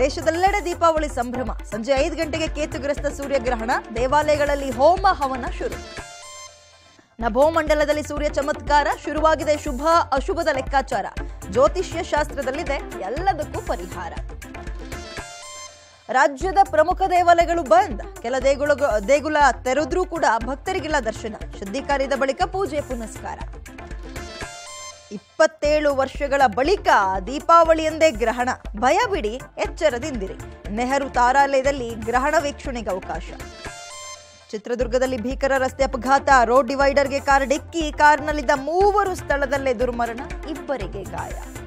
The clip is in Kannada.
ದೇಶದೆಲ್ಲೆಡೆ ದೀಪಾವಳಿ ಸಂಭ್ರಮ ಸಂಜೆ ಐದು ಗಂಟೆಗೆ ಕೇತುಗ್ರಸ್ತ ಸೂರ್ಯಗ್ರಹಣ ದೇವಾಲಯಗಳಲ್ಲಿ ಹೋಮ ಹವನ ಶುರು ನಭೋಮಂಡಲದಲ್ಲಿ ಸೂರ್ಯ ಚಮತ್ಕಾರ ಶುರುವಾಗಿದೆ ಶುಭ ಅಶುಭದ ಲೆಕ್ಕಾಚಾರ ಜ್ಯೋತಿಷ್ಯ ಶಾಸ್ತ್ರದಲ್ಲಿದೆ ಎಲ್ಲದಕ್ಕೂ ಪರಿಹಾರ ರಾಜ್ಯದ ಪ್ರಮುಖ ದೇವಾಲಯಗಳು ಬಂದ್ ಕೆಲ ದೇಗುಲ ದೇಗುಲ ತೆರೆದ್ರೂ ಕೂಡ ಭಕ್ತರಿಗಿಲ್ಲ ದರ್ಶನ ಶುದ್ಧಿ ಕಾರ್ಯದ ಬಳಿಕ ಪೂಜೆ ಪುನಸ್ಕಾರ ಇಪ್ಪತ್ತೇಳು ವರ್ಷಗಳ ಬಳಿಕ ದೀಪಾವಳಿ ಎಂದೇ ಗ್ರಹಣ ಭಯ ಬಿಡಿ ಎಚ್ಚರದಿಂದಿರಿ ನೆಹರು ತಾರಾಲಯದಲ್ಲಿ ಗ್ರಹಣ ವೀಕ್ಷಣೆಗೆ ಅವಕಾಶ ಚಿತ್ರದುರ್ಗದಲ್ಲಿ ಭೀಕರ ರಸ್ತೆ ಅಪಘಾತ ರೋಡ್ ಡಿವೈಡರ್ಗೆ ಕಾರ್ ಡಿಕ್ಕಿ ಕಾರ್ನಲ್ಲಿದ್ದ ಮೂವರು ಸ್ಥಳದಲ್ಲೇ ದುರ್ಮರಣ ಇಬ್ಬರಿಗೆ ಗಾಯ